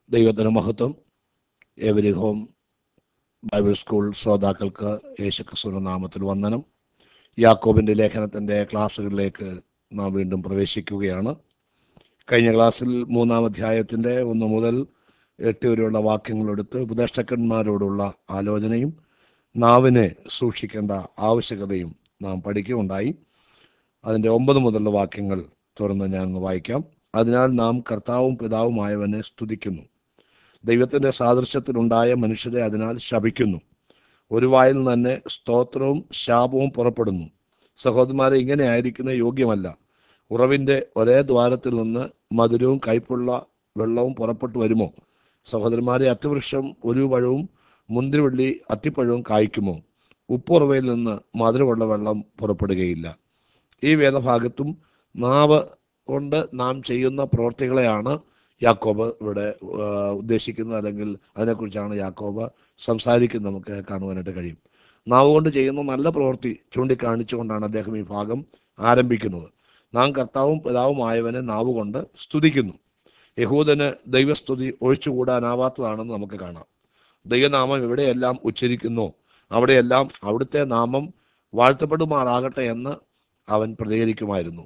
ദൈവത്തിന് മഹത്വം every home Bible school ശ്രോതാക്കൾക്ക് യേശുക്രിസ്തുവിന്റെ നാമത്തിൽ വന്ദനം യാക്കോബിൻ്റെ ലേഖനത്തിൻ്റെ ക്ലാസ്സുകളിലേക്ക് നാം വീണ്ടും പ്രവേശിക്കുകയാണ് കഴിഞ്ഞ ക്ലാസ്സിൽ മൂന്നാം അധ്യായത്തിൻ്റെ ഒന്ന് മുതൽ എട്ട് വരെയുള്ള വാക്യങ്ങളെടുത്ത് ഉപദേഷ്ടക്കന്മാരോടുള്ള ആലോചനയും നാവിനെ സൂക്ഷിക്കേണ്ട ആവശ്യകതയും നാം പഠിക്കുകയുണ്ടായി അതിൻ്റെ ഒമ്പത് മുതലുള്ള വാക്യങ്ങൾ തുറന്ന് ഞാൻ ഒന്ന് വായിക്കാം അതിനാൽ നാം കർത്താവും പിതാവുമായവനെ സ്തുതിക്കുന്നു ദൈവത്തിൻ്റെ സാദൃശ്യത്തിലുണ്ടായ മനുഷ്യരെ അതിനാൽ ശപിക്കുന്നു ഒരു വായിൽ നിന്ന് തന്നെ സ്തോത്രവും ശാപവും പുറപ്പെടുന്നു സഹോദരന്മാരെ ഇങ്ങനെ ആയിരിക്കുന്ന യോഗ്യമല്ല ഉറവിൻ്റെ ഒരേ ദ്വാരത്തിൽ നിന്ന് മധുരവും കയ്പുള്ള വെള്ളവും പുറപ്പെട്ടു വരുമോ സഹോദരന്മാരെ അത്തിവൃക്ഷം ഒരു പഴവും മുന്തിരിവള്ളി അത്തിപ്പഴവും കായ്ക്കുമോ ഉപ്പുറവയിൽ നിന്ന് മധുരമുള്ള വെള്ളം പുറപ്പെടുകയില്ല ഈ വേദഭാഗത്തും നാവ് കൊണ്ട് നാം ചെയ്യുന്ന പ്രവർത്തികളെയാണ് യാക്കോബ് ഇവിടെ ആ, ഉദ്ദേശിക്കുന്നത് അല്ലെങ്കിൽ അതിനെക്കുറിച്ചാണ് യാക്കോബ് സംസാരിക്കുന്നത് നമുക്ക് കാണുവാനായിട്ട് കഴിയും നാവ് കൊണ്ട് ചെയ്യുന്ന നല്ല പ്രവൃത്തി ചൂണ്ടിക്കാണിച്ചുകൊണ്ടാണ് അദ്ദേഹം ഈ ഭാഗം ആരംഭിക്കുന്നത് നാം കർത്താവും പിതാവുമായവനെ നാവ് കൊണ്ട് സ്തുതിക്കുന്നു യഹൂദന് ദൈവസ്തുതി ഒഴിച്ചുകൂടാനാവാത്തതാണെന്ന് നമുക്ക് കാണാം ദൈവനാമം എവിടെയെല്ലാം ഉച്ചരിക്കുന്നു അവിടെയെല്ലാം അവിടുത്തെ നാമം വാഴ്ത്തപ്പെടുമാറാകട്ടെ എന്ന് അവൻ പ്രതികരിക്കുമായിരുന്നു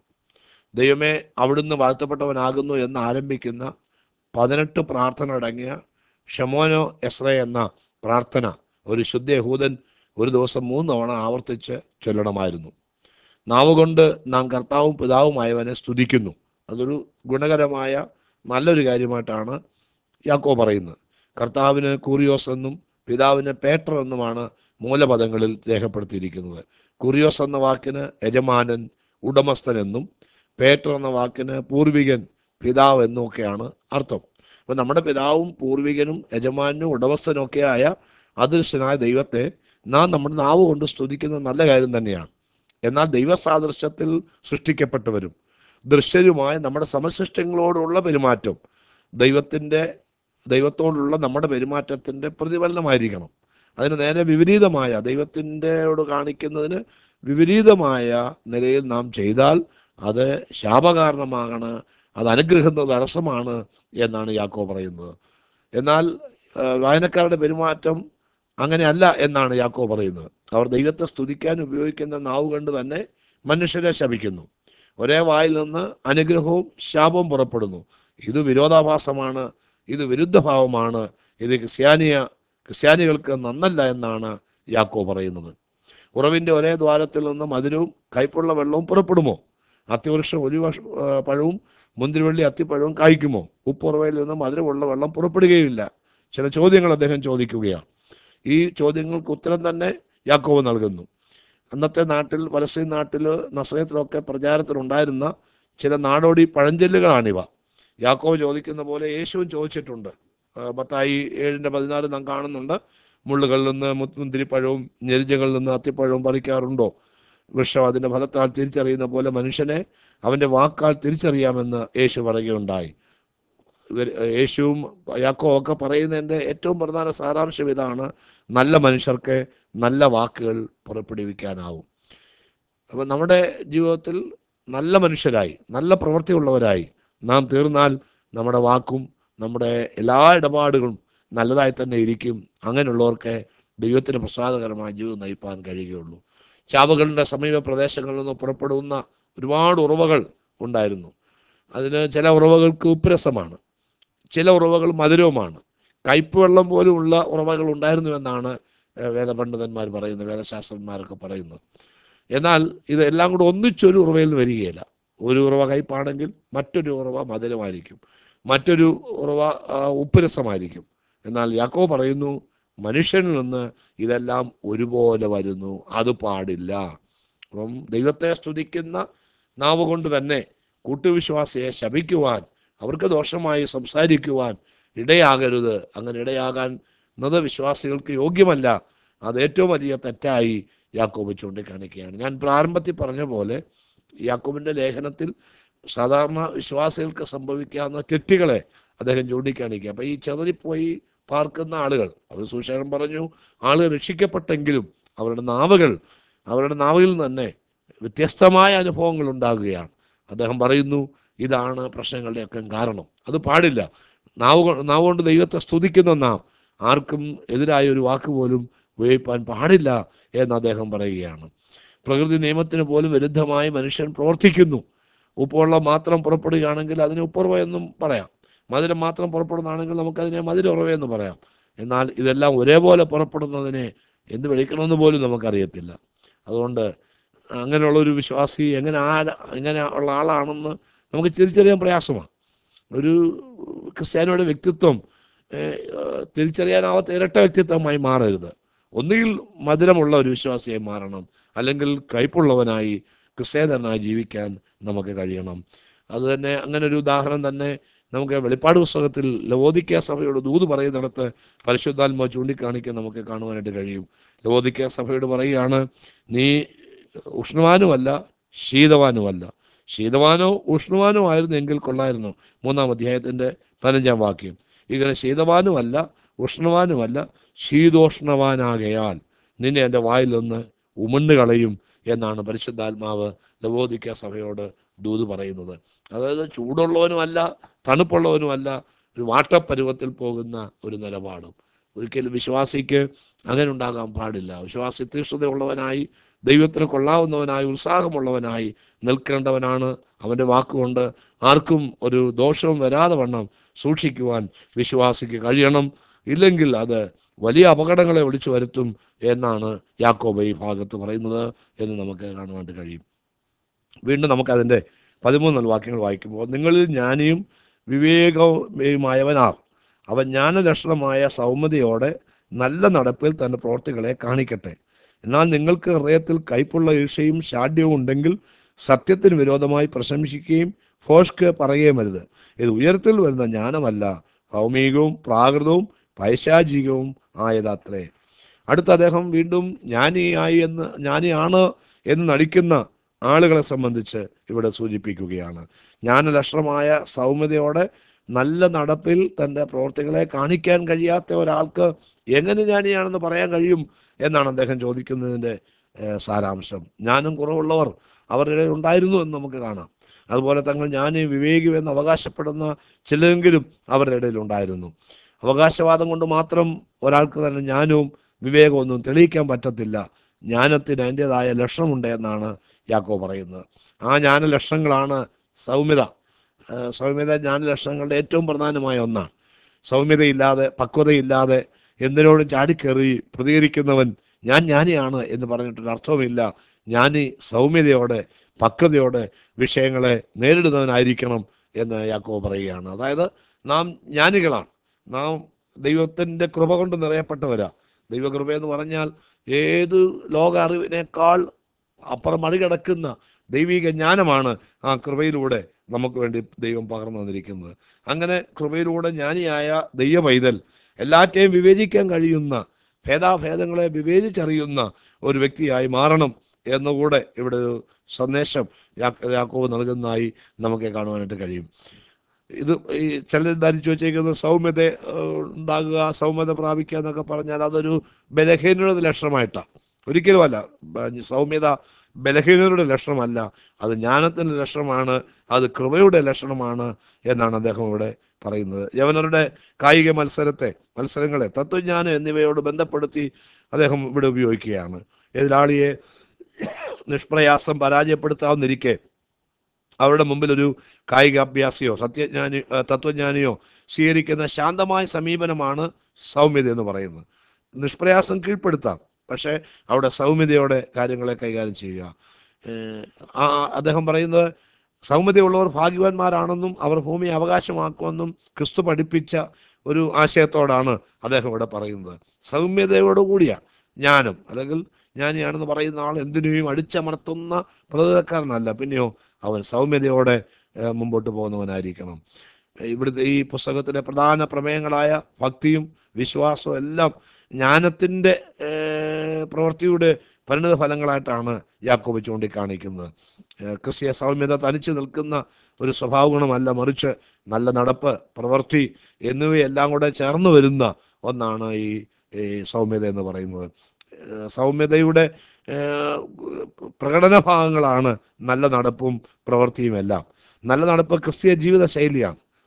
ദൈവമേ അവിടുന്ന് വാഴ്ത്തപ്പെട്ടവനാകുന്നു എന്ന് ആരംഭിക്കുന്ന പതിനെട്ട് പ്രാർത്ഥന അടങ്ങിയ ഷമോനോ എസ്ര എന്ന പ്രാർത്ഥന ഒരു ശുദ്ധ യഹൂദൻ ഒരു ദിവസം മൂന്ന് തവണ ആവർത്തിച്ച് ചൊല്ലണമായിരുന്നു നാവുകൊണ്ട് നാം കർത്താവും പിതാവുമായവനെ സ്തുതിക്കുന്നു അതൊരു ഗുണകരമായ നല്ലൊരു കാര്യമായിട്ടാണ് യാക്കോ പറയുന്നത് കർത്താവിന് കൂറിയോസ് എന്നും പിതാവിന് പേട്ടർ എന്നുമാണ് മൂലപദങ്ങളിൽ രേഖപ്പെടുത്തിയിരിക്കുന്നത് കുറിയോസ് എന്ന വാക്കിന് യജമാനൻ ഉടമസ്ഥൻ എന്നും പേട്ടർ എന്ന വാക്കിന് പൂർവികൻ പിതാവ് എന്നൊക്കെയാണ് അർത്ഥം അപ്പം നമ്മുടെ പിതാവും പൂർവികനും യജമാനും ഉടമസ്ഥനും ഒക്കെയായ അദൃശ്യനായ ദൈവത്തെ നാം നമ്മുടെ നാവ് കൊണ്ട് സ്തുതിക്കുന്നത് നല്ല കാര്യം തന്നെയാണ് എന്നാൽ ദൈവസാദൃശ്യത്തിൽ സൃഷ്ടിക്കപ്പെട്ടവരും ദൃശ്യരുമായ നമ്മുടെ സമസൃഷ്ടങ്ങളോടുള്ള പെരുമാറ്റം ദൈവത്തിൻ്റെ ദൈവത്തോടുള്ള നമ്മുടെ പെരുമാറ്റത്തിൻ്റെ പ്രതിഫലനമായിരിക്കണം അതിന് നേരെ വിപരീതമായ ദൈവത്തിൻ്റെയോട് കാണിക്കുന്നതിന് വിപരീതമായ നിലയിൽ നാം ചെയ്താൽ അത് ശാപകാരണമാണ് അത് അനുഗ്രഹത്തിന് തടസ്സമാണ് എന്നാണ് യാക്കോ പറയുന്നത് എന്നാൽ ആ, വായനക്കാരുടെ പെരുമാറ്റം അങ്ങനെയല്ല എന്നാണ് യാക്കോ പറയുന്നത് അവർ ദൈവത്തെ സ്തുതിക്കാൻ ഉപയോഗിക്കുന്ന നാവ് കൊണ്ട് തന്നെ മനുഷ്യരെ ശപിക്കുന്നു ഒരേ വായിൽ നിന്ന് അനുഗ്രഹവും ശാപവും പുറപ്പെടുന്നു ഇത് വിരോധാഭാസമാണ് ഇത് വിരുദ്ധഭാവമാണ് ഇത് ക്രിസ്ത്യാനിയ ക്രിസ്ത്യാനികൾക്ക് നന്നല്ല എന്നാണ് യാക്കോ പറയുന്നത് ഉറവിൻ്റെ ഒരേ ദ്വാരത്തിൽ നിന്ന് മധുരവും കയ്പുള്ള വെള്ളവും പുറപ്പെടുമോ അത്തിവൃക്ഷം ഒരു വർഷ ആ, പഴവും മുന്തിരിവള്ളി അത്തിപ്പഴവും കായ്ക്കുമോ ഉപ്പുറവയിൽ നിന്ന് മധുരമുള്ള വെള്ളം പുറപ്പെടുകയില്ല ചില ചോദ്യങ്ങൾ അദ്ദേഹം ചോദിക്കുകയാണ് ഈ ചോദ്യങ്ങൾക്ക് ഉത്തരം തന്നെ യാക്കോവ് നൽകുന്നു അന്നത്തെ നാട്ടിൽ പലസ്തീൻ നാട്ടിൽ നസ്രയത്തിലൊക്കെ പ്രചാരത്തിലുണ്ടായിരുന്ന ചില നാടോടി പഴഞ്ചൊല്ലുകളാണിവ യാക്കോവ് ചോദിക്കുന്ന പോലെ യേശുവും ചോദിച്ചിട്ടുണ്ട് ആ, മത്തായി ഏഴിൻ്റെ പതിനാല് നാം കാണുന്നുണ്ട് മുള്ളുകളിൽ നിന്ന് മുത്ത് മുന്തിരിപ്പഴവും ഞെരിഞ്ഞകളിൽ നിന്ന് അത്തിപ്പഴവും പറിക്കാറുണ്ടോ വൃക്ഷം അതിൻ്റെ ഫലത്താൽ തിരിച്ചറിയുന്ന പോലെ മനുഷ്യനെ അവൻ്റെ വാക്കാൽ തിരിച്ചറിയാമെന്ന് യേശു പറയുകയുണ്ടായി ഇവർ- യേശുവും യാക്കോ ഒക്കെ പറയുന്നതിൻ്റെ ഏറ്റവും പ്രധാന സാരാംശം ഇതാണ് നല്ല മനുഷ്യർക്ക് നല്ല വാക്കുകൾ പുറപ്പെടുവിക്കാനാവും അപ്പം നമ്മുടെ ജീവിതത്തിൽ നല്ല മനുഷ്യരായി നല്ല പ്രവൃത്തിയുള്ളവരായി നാം തീർന്നാൽ നമ്മുടെ വാക്കും നമ്മുടെ എല്ലാ ഇടപാടുകളും നല്ലതായി തന്നെ ഇരിക്കും അങ്ങനെയുള്ളവർക്ക് ദൈവത്തിന് പ്രസാദകരമായ ജീവിതം നയിപ്പാൻ കഴിയുകയുള്ളൂ ചാവുകളുടെ സമീപ പ്രദേശങ്ങളിൽ നിന്ന് പുറപ്പെടുന്ന ഒരുപാട് ഉറവകൾ ഉണ്ടായിരുന്നു അതിന് ചില ഉറവകൾക്ക് ഉപ്പുരസമാണ് ചില ഉറവകൾ മധുരവുമാണ് കയ്പ് വെള്ളം പോലുമുള്ള ഉറവകൾ ഉണ്ടായിരുന്നുവെന്നാണ് ഏഹ്, വേദപണ്ഡിതന്മാർ പറയുന്നത് വേദശാസ്ത്രന്മാരൊക്കെ പറയുന്നത് എന്നാൽ ഇതെല്ലാം കൂടെ ഒന്നിച്ചൊരു ഉറവയിൽ വരികയില്ല ഒരു ഉറവ കയ്പാണെങ്കിൽ മറ്റൊരു ഉറവ മധുരമായിരിക്കും മറ്റൊരു ഉറവ ആ, ഉപ്പുരസമായിരിക്കും എന്നാൽ യാക്കോ പറയുന്നു മനുഷ്യനിൽ നിന്ന് ഇതെല്ലാം ഒരുപോലെ വരുന്നു അത് പാടില്ല അപ്പം ദൈവത്തെ സ്തുതിക്കുന്ന നാവ് കൊണ്ട് തന്നെ കൂട്ടുവിശ്വാസിയെ ശപിക്കുവാൻ അവർക്ക് ദോഷമായി സംസാരിക്കുവാൻ ഇടയാകരുത് അങ്ങനെ ഇടയാകാൻ എന്നത് വിശ്വാസികൾക്ക് യോഗ്യമല്ല അത് ഏറ്റവും വലിയ തെറ്റായി യാക്കോബ് ചൂണ്ടിക്കാണിക്കുകയാണ് ഞാൻ പ്രാരംഭത്തിൽ പറഞ്ഞ പോലെ യാക്കോബിൻ്റെ ലേഖനത്തിൽ സാധാരണ വിശ്വാസികൾക്ക് സംഭവിക്കാവുന്ന തെറ്റുകളെ അദ്ദേഹം ചൂണ്ടിക്കാണിക്കുക അപ്പം ഈ ചെതറിപ്പോയി പാർക്കുന്ന ആളുകൾ അവർ സുശേഷം പറഞ്ഞു ആളുകൾ രക്ഷിക്കപ്പെട്ടെങ്കിലും അവരുടെ നാവുകൾ അവരുടെ നാവുകളിൽ നിന്ന് തന്നെ വ്യത്യസ്തമായ അനുഭവങ്ങൾ ഉണ്ടാകുകയാണ് അദ്ദേഹം പറയുന്നു ഇതാണ് പ്രശ്നങ്ങളുടെയൊക്കെ കാരണം അത് പാടില്ല നാവ് കൊ- നാവ് കൊണ്ട് ദൈവത്തെ സ്തുതിക്കുന്ന നാം ആർക്കും എതിരായ ഒരു വാക്ക് പോലും ഉപയോഗിക്കാൻ പാടില്ല എന്ന് അദ്ദേഹം പറയുകയാണ് പ്രകൃതി നിയമത്തിന് പോലും വിരുദ്ധമായി മനുഷ്യൻ പ്രവർത്തിക്കുന്നു ഉപ്പുവെള്ളം മാത്രം പുറപ്പെടുകയാണെങ്കിൽ അതിന് ഉപ്പുറവ എന്നും പറയാം മധുരം മാത്രം പുറപ്പെടുന്നതാണെങ്കിൽ നമുക്കതിനെ മധുരമുറവ എന്ന് പറയാം എന്നാൽ ഇതെല്ലാം ഒരേപോലെ പുറപ്പെടുന്നതിനെ എന്ത് വിളിക്കണമെന്ന് പോലും നമുക്കറിയത്തില്ല അതുകൊണ്ട് അങ്ങനെയുള്ള ഒരു വിശ്വാസി എങ്ങനെ ആ എങ്ങനെ ഉള്ള ആളാണെന്ന് നമുക്ക് തിരിച്ചറിയാൻ പ്രയാസമാണ് ഒരു ക്രിസ്ത്യാനിയുടെ വ്യക്തിത്വം ഏഹ്, തിരിച്ചറിയാനാവാത്ത ഇരട്ട വ്യക്തിത്വമായി മാറരുത് ഒന്നുകിൽ മധുരമുള്ള ഒരു വിശ്വാസിയായി മാറണം അല്ലെങ്കിൽ കയ്പുള്ളവനായി ക്രിസ്തേതനായി ജീവിക്കാൻ നമുക്ക് കഴിയണം അത് തന്നെ അങ്ങനെ ഒരു ഉദാഹരണം തന്നെ നമുക്ക് വെളിപ്പാട് പുസ്തകത്തിൽ ലവോദിക്ക സഭയോട് ദൂത് പറയുന്നിടത്ത് പരിശുദ്ധാത്മ ചൂണ്ടിക്കാണിക്കാൻ നമുക്ക് കാണുവാനായിട്ട് കഴിയും ലവോദിക്ക സഭയോട് പറയുകയാണ് നീ ഉഷ്ണവാനുമല്ല ശീതവാനുമല്ല ശീതവാനോ ഉഷ്ണവാനോ ആയിരുന്നു എങ്കിൽ കൊള്ളായിരുന്നു മൂന്നാം അധ്യായത്തിന്റെ പതിനഞ്ചാം വാക്യം ഇങ്ങനെ ശീതവാനുമല്ല ഉഷ്ണവാനുമല്ല ശീതോഷ്ണവാനാകയാൽ നിന്നെ എൻ്റെ വായിൽ നിന്ന് ഉമണ്ട് കളയും എന്നാണ് പരിശുദ്ധാത്മാവ് ലവോദിക്ക സഭയോട് ദൂത് പറയുന്നത് അതായത് ചൂടുള്ളവനുമല്ല തണുപ്പുള്ളവനുമല്ല ഒരു വാട്ടപ്പരുവത്തിൽ പോകുന്ന ഒരു നിലപാടും ഒരിക്കലും വിശ്വാസിക്ക് അങ്ങനെ ഉണ്ടാകാൻ പാടില്ല വിശ്വാസി തീക്ഷ്ണതയുള്ളവനായി ദൈവത്തിന് കൊള്ളാവുന്നവനായി ഉത്സാഹമുള്ളവനായി നിൽക്കേണ്ടവനാണ് അവൻ്റെ വാക്കുകൊണ്ട് ആർക്കും ഒരു ദോഷവും വരാതെ വണ്ണം സൂക്ഷിക്കുവാൻ വിശ്വാസിക്ക് കഴിയണം ഇല്ലെങ്കിൽ അത് വലിയ അപകടങ്ങളെ വിളിച്ചു വരുത്തും എന്നാണ് യാക്കോബ ഈ ഭാഗത്ത് പറയുന്നത് എന്ന് നമുക്ക് കാണുവാനായിട്ട് കഴിയും വീണ്ടും നമുക്കതിൻ്റെ പതിമൂന്ന് വാക്യങ്ങൾ വായിക്കുമ്പോൾ നിങ്ങളിൽ ജ്ഞാനിയും വിവേകവുമായവനാർ അവൻ ജ്ഞാനലക്ഷണമായ സൗമ്യതയോടെ നല്ല നടപ്പിൽ തന്റെ പ്രവർത്തികളെ കാണിക്കട്ടെ എന്നാൽ നിങ്ങൾക്ക് ഹൃദയത്തിൽ കൈപ്പുള്ള ഈർഷയും ശാഠ്യവും ഉണ്ടെങ്കിൽ സത്യത്തിന് വിരോധമായി പ്രശംസിക്കുകയും ഫോഷ്ക്ക് പറയുകയും അരുത് ഇത് ഉയരത്തിൽ വരുന്ന ജ്ഞാനമല്ല ഭൗമികവും പ്രാകൃതവും പൈശാചികവും ആയതത്രേ അടുത്ത അദ്ദേഹം വീണ്ടും ജ്ഞാനിയായി എന്ന് ജ്ഞാനിയാണ് എന്ന് നടിക്കുന്ന ആളുകളെ സംബന്ധിച്ച് ഇവിടെ സൂചിപ്പിക്കുകയാണ് ജ്ഞാനലക്ഷണമായ സൗമ്യതയോടെ നല്ല നടപ്പിൽ തൻ്റെ പ്രവർത്തികളെ കാണിക്കാൻ കഴിയാത്ത ഒരാൾക്ക് എങ്ങനെ ജ്ഞാനിയാണെന്ന് പറയാൻ കഴിയും എന്നാണ് അദ്ദേഹം ചോദിക്കുന്നതിൻ്റെ ഏഹ്, സാരാംശം ജ്ഞാനം കുറവുള്ളവർ അവരുടെ ഉണ്ടായിരുന്നു എന്ന് നമുക്ക് കാണാം അതുപോലെ തങ്ങൾ ഞാൻ വിവേകം എന്ന് അവകാശപ്പെടുന്ന ചിലരെങ്കിലും അവരുടെ ഇടയിൽ ഉണ്ടായിരുന്നു അവകാശവാദം കൊണ്ട് മാത്രം ഒരാൾക്ക് തന്നെ ജ്ഞാനവും വിവേകമൊന്നും തെളിയിക്കാൻ പറ്റത്തില്ല ജ്ഞാനത്തിന് അതിൻ്റെതായ ലക്ഷണമുണ്ട് എന്നാണ് യാക്കോ പറയുന്നത് ആ ജ്ഞാന ലക്ഷണങ്ങളാണ് സൗമ്യത ആ, സൗമ്യത ജ്ഞാന ലക്ഷണങ്ങളുടെ ഏറ്റവും പ്രധാനമായ ഒന്നാണ് സൗമ്യതയില്ലാതെ പക്വതയില്ലാതെ എന്തിനോടും ചാടിക്കേറി പ്രതികരിക്കുന്നവൻ ഞാൻ ജ്ഞാനിയാണ് എന്ന് പറഞ്ഞിട്ടൊരു അർത്ഥവുമില്ല ജ്ഞാനി സൗമ്യതയോടെ പക്വതയോടെ വിഷയങ്ങളെ നേരിടുന്നവനായിരിക്കണം എന്ന് യാക്കോ പറയുകയാണ് അതായത് നാം ജ്ഞാനികളാണ് നാം ദൈവത്തിൻ്റെ കൃപ കൊണ്ട് നിറയപ്പെട്ടവരാ ദൈവകൃപ എന്ന് പറഞ്ഞാൽ ഏത് ലോക അറിവിനേക്കാൾ അപ്പുറം മറികടക്കുന്ന ദൈവിക ജ്ഞാനമാണ് ആ കൃപയിലൂടെ നമുക്ക് വേണ്ടി ദൈവം പകർന്നു തന്നിരിക്കുന്നത് അങ്ങനെ കൃപയിലൂടെ ജ്ഞാനിയായ ദൈവ പൈതൽ എല്ലാറ്റെയും വിവേചിക്കാൻ കഴിയുന്ന ഭേദാഭേദങ്ങളെ വിവേചിച്ചറിയുന്ന ഒരു വ്യക്തിയായി മാറണം എന്നുകൂടെ ഇവിടെ ഒരു സന്ദേശം യാ- യാക്കോബ് നൽകുന്നതായി നമുക്ക് കാണുവാനായിട്ട് കഴിയും ഇത് ഈ ചിലർ ധരിച്ചു വെച്ചേക്കുന്ന സൗമ്യത ഏഹ്, ഉണ്ടാകുക സൗമ്യത പ്രാപിക്കുക എന്നൊക്കെ പറഞ്ഞാൽ അതൊരു ബലഹീനയുടെ ലക്ഷണമായിട്ടാണ് ഒരിക്കലുമല്ല ബ- സൗമ്യത ബലഹീനരുടെ ലക്ഷണമല്ല അത് ജ്ഞാനത്തിൻ്റെ ലക്ഷണമാണ് അത് കൃപയുടെ ലക്ഷണമാണ് എന്നാണ് അദ്ദേഹം ഇവിടെ പറയുന്നത് യവനരുടെ കായിക മത്സരത്തെ മത്സരങ്ങളെ തത്വജ്ഞാനം എന്നിവയോട് ബന്ധപ്പെടുത്തി അദ്ദേഹം ഇവിടെ ഉപയോഗിക്കുകയാണ് എതിരാളിയെ നിഷ്പ്രയാസം പരാജയപ്പെടുത്താവുന്നിരിക്കെ അവരുടെ മുമ്പിൽ ഒരു കായിക അഭ്യാസിയോ സത്യജ്ഞാനി ആ, തത്വജ്ഞാനിയോ സ്വീകരിക്കുന്ന ശാന്തമായ സമീപനമാണ് സൗമ്യത എന്ന് പറയുന്നത് നിഷ്പ്രയാസം കീഴ്പ്പെടുത്താം പക്ഷേ അവിടെ സൗമ്യതയോടെ കാര്യങ്ങളെ കൈകാര്യം ചെയ്യുക ഏഹ്, ആ അദ്ദേഹം പറയുന്നത് സൗമ്യതയുള്ളവർ ഭാഗ്യവാന്മാരാണെന്നും അവർ ഭൂമി അവകാശമാക്കുമെന്നും ക്രിസ്തു പഠിപ്പിച്ച ഒരു ആശയത്തോടാണ് അദ്ദേഹം ഇവിടെ പറയുന്നത് സൗമ്യതയോടുകൂടിയ ജ്ഞാനം അല്ലെങ്കിൽ ജ്ഞാനിയാണെന്ന് പറയുന്ന ആൾ എന്തിനേയും അടിച്ചമർത്തുന്ന പ്രതികാരനല്ല പിന്നെയോ അവൻ സൗമ്യതയോടെ ഏഹ്, മുമ്പോട്ട് പോകുന്നവനായിരിക്കണം ഇവിടുത്തെ ഈ പുസ്തകത്തിലെ പ്രധാന പ്രമേയങ്ങളായ ഭക്തിയും വിശ്വാസവും എല്ലാം ജ്ഞാനത്തിൻ്റെ ഏഹ്, പ്രവൃത്തിയുടെ പരിണിത ഫലങ്ങളായിട്ടാണ് യാക്കോബ് ചൂണ്ടിക്കാണിക്കുന്നത് ഏഹ്, ക്രിസ്തീയ സൗമ്യത തനിച്ച് നിൽക്കുന്ന ഒരു സ്വഭാവ ഗുണമല്ല മറിച്ച് നല്ല നടപ്പ് പ്രവൃത്തി എന്നിവയെല്ലാം കൂടെ ചേർന്ന് വരുന്ന ഒന്നാണ് ഈ ഈ സൗമ്യത എന്ന് പറയുന്നത് ഏഹ്, സൗമ്യതയുടെ ഏഹ്, പ്രകടന ഭാഗങ്ങളാണ് നല്ല നടപ്പും പ്രവൃത്തിയും എല്ലാം നല്ല നടപ്പ് ക്രിസ്തീയ ജീവിത ശൈലിയാണ്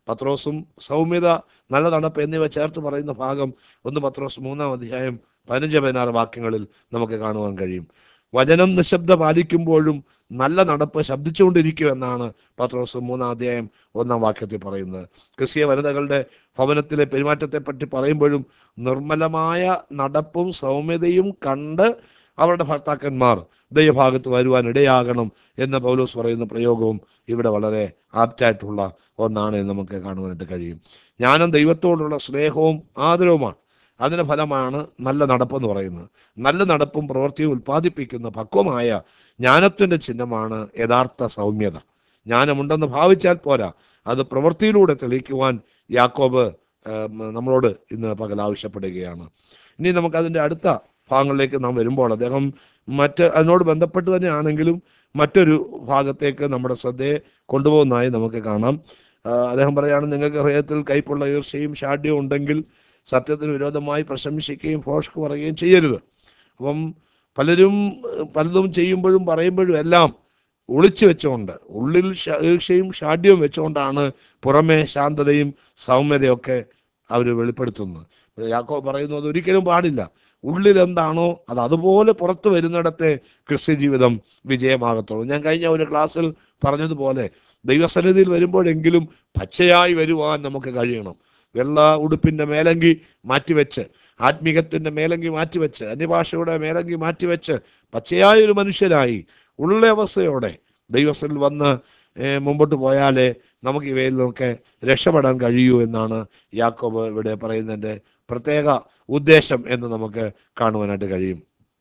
പത്രോസും സൗമ്യത നല്ല നടപ്പ് എന്നിവ ചേർത്ത് പറയുന്ന ഭാഗം ഒന്ന് പത്രോസ് മൂന്നാം അധ്യായം പതിനഞ്ച് പതിനാറ് വാക്യങ്ങളിൽ നമുക്ക് കാണുവാൻ കഴിയും വചനം നിശബ്ദ പാലിക്കുമ്പോഴും നല്ല നടപ്പ് ശബ്ദിച്ചുകൊണ്ടിരിക്കുമെന്നാണ് പത്രോസ് മൂന്നാം അധ്യായം ഒന്നാം വാക്യത്തിൽ പറയുന്നത് ക്രിസ്തീയ വനിതകളുടെ ഭവനത്തിലെ പെരുമാറ്റത്തെപ്പറ്റി പറയുമ്പോഴും നിർമ്മലമായ നടപ്പും സൗമ്യതയും കണ്ട് അവരുടെ ഭർത്താക്കന്മാർ ദൈവഭാഗത്ത് വരുവാൻ ഇടയാകണം എന്ന് പൗലോസ് പറയുന്ന പ്രയോഗവും ഇവിടെ വളരെ ആപ്റ്റായിട്ടുള്ള ഒന്നാണ് എന്ന് നമുക്ക് കാണുവാനായിട്ട് കഴിയും ജ്ഞാനം ദൈവത്തോടുള്ള സ്നേഹവും ആദരവുമാണ് അതിന്റെ ഫലമാണ് നല്ല നടപ്പെന്ന് പറയുന്നത് നല്ല നടപ്പും പ്രവൃത്തിയും ഉൽപ്പാദിപ്പിക്കുന്ന പക്വമായ ജ്ഞാനത്തിന്റെ ചിഹ്നമാണ് യഥാർത്ഥ സൗമ്യത ജ്ഞാനമുണ്ടെന്ന് ഭാവിച്ചാൽ പോരാ അത് പ്രവൃത്തിയിലൂടെ തെളിയിക്കുവാൻ യാക്കോബ് ഏം, നമ്മളോട് ഇന്ന് പകൽ ആവശ്യപ്പെടുകയാണ് ഇനി നമുക്ക് അതിന്റെ അടുത്ത ഭാഗങ്ങളിലേക്ക് നാം വരുമ്പോൾ അദ്ദേഹം മറ്റ് അതിനോട് ബന്ധപ്പെട്ട് തന്നെ ആണെങ്കിലും മറ്റൊരു ഭാഗത്തേക്ക് നമ്മുടെ ശ്രദ്ധയെ കൊണ്ടുപോകുന്നതായി നമുക്ക് കാണാം ആ, അദ്ദേഹം പറയാണ് നിങ്ങൾക്ക് ഹൃദയത്തിൽ കൈപ്പുള്ള ഈർച്ചയും ഷാഢ്യവും ഉണ്ടെങ്കിൽ സത്യത്തിന് വിരോധമായി പ്രശംസിക്കുകയും ഫോഷ്ക്ക് പറയുകയും ചെയ്യരുത് അപ്പം പലരും ഏഹ്, പലതും ചെയ്യുമ്പോഴും പറയുമ്പോഴും എല്ലാം ഒളിച്ചു വെച്ചുകൊണ്ട് ഉള്ളിൽ ശ- ഈർഷ്യയും ഷാഢ്യവും വെച്ചുകൊണ്ടാണ് പുറമേ ശാന്തതയും സൗമ്യതയൊക്കെ അവർ വെളിപ്പെടുത്തുന്നത് യാക്കോ പറയുന്നത് ഒരിക്കലും പാടില്ല ഉള്ളിൽ എന്താണോ അത് അതുപോലെ പുറത്തു വരുന്നിടത്തെ ക്രിസ്ത്യ ജീവിതം വിജയമാകത്തുള്ളൂ ഞാൻ കഴിഞ്ഞ ഒരു ക്ലാസ്സിൽ പറഞ്ഞതുപോലെ ദൈവസന്നിധിയിൽ വരുമ്പോഴെങ്കിലും പച്ചയായി വരുവാൻ നമുക്ക് കഴിയണം വെള്ള ഉടുപ്പിന്റെ മേലങ്കി മാറ്റിവെച്ച് ആത്മീകത്തിന്റെ മേലങ്കി മാറ്റിവെച്ച് അന്യഭാഷയുടെ മേലങ്കി മാറ്റിവെച്ച് പച്ചയായ ഒരു മനുഷ്യനായി ഉള്ള അവസ്ഥയോടെ ദൈവത്തിൽ വന്ന് ഏഹ്, മുമ്പോട്ട് പോയാലേ നമുക്ക് ഇവയിൽ നിന്നൊക്കെ രക്ഷപ്പെടാൻ കഴിയൂ എന്നാണ് യാക്കോബ് ഇവിടെ പറയുന്നതിന്റെ പ്രത്യേക ഉദ്ദേശം എന്ന് നമുക്ക് കാണുവാനായിട്ട് കഴിയും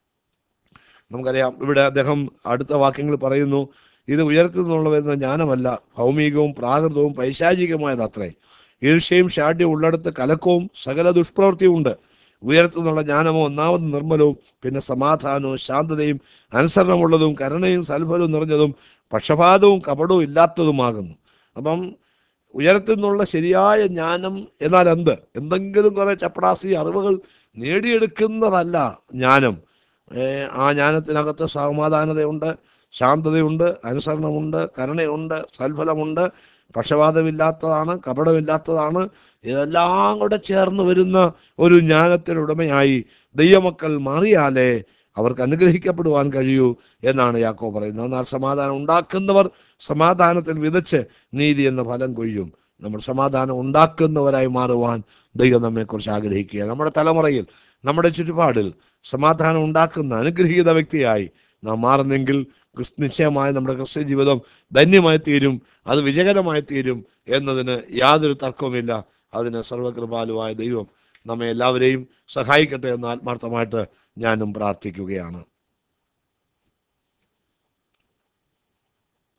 നമുക്കറിയാം ഇവിടെ അദ്ദേഹം അടുത്ത വാക്യങ്ങൾ പറയുന്നു ഇത് ഉയരത്തിൽ നിന്നുള്ള വരുന്ന ജ്ഞാനമല്ല ഭൗമികവും പ്രാകൃതവും പൈശാചികമായത് അത്രേ ഈർഷ്യയും ഷാഢ്യവും ഉള്ളിടത്ത് കലക്കവും സകല ദുഷ്പ്രവൃത്തിയും ഉണ്ട് ഉയരത്തു നിന്നുള്ള ജ്ഞാനമോ ഒന്നാമത് നിർമ്മലവും പിന്നെ സമാധാനവും ശാന്തതയും അനുസരണമുള്ളതും കരുണയും സൽഫലവും നിറഞ്ഞതും പക്ഷപാതവും കപടവും ഇല്ലാത്തതുമാകുന്നു അപ്പം ഉയരത്തിൽ നിന്നുള്ള ശരിയായ ജ്ഞാനം എന്നാൽ എന്ത് എന്തെങ്കിലും കുറെ ചപ്പടാസി അറിവുകൾ നേടിയെടുക്കുന്നതല്ല ജ്ഞാനം ഏഹ് ആ ജ്ഞാനത്തിനകത്ത് സമാധാനതയുണ്ട് ശാന്തതയുണ്ട് അനുസരണമുണ്ട് കരുണയുണ്ട് സൽഫലമുണ്ട് പക്ഷപാതമില്ലാത്തതാണ് കപടമില്ലാത്തതാണ് ഇതെല്ലാം കൂടെ ചേർന്ന് വരുന്ന ഒരു ജ്ഞാനത്തിനുടമയായി ദൈവമക്കൾ മാറിയാലേ അവർക്ക് അനുഗ്രഹിക്കപ്പെടുവാൻ കഴിയൂ എന്നാണ് യാക്കോ പറയുന്നത് എന്നാൽ സമാധാനം ഉണ്ടാക്കുന്നവർ സമാധാനത്തിൽ വിതച്ച് നീതി എന്ന ഫലം കൊയ്യും നമ്മൾ സമാധാനം ഉണ്ടാക്കുന്നവരായി മാറുവാൻ ദൈവം നമ്മെക്കുറിച്ച് ആഗ്രഹിക്കുക നമ്മുടെ തലമുറയിൽ നമ്മുടെ ചുറ്റുപാടിൽ സമാധാനം ഉണ്ടാക്കുന്ന അനുഗ്രഹീത വ്യക്തിയായി നാം മാറുന്നെങ്കിൽ ക്രിസ്- നിശ്ചയമായി നമ്മുടെ ക്രിസ്ത്യ ജീവിതം ധന്യമായി തീരും അത് വിജയകരമായി തീരും എന്നതിന് യാതൊരു തർക്കവുമില്ല അതിന് സർവകൃപാലുവായ ദൈവം നമ്മെ എല്ലാവരെയും സഹായിക്കട്ടെ എന്ന് ആത്മാർത്ഥമായിട്ട് ഞാനും പ്രാർത്ഥിക്കുകയാണ്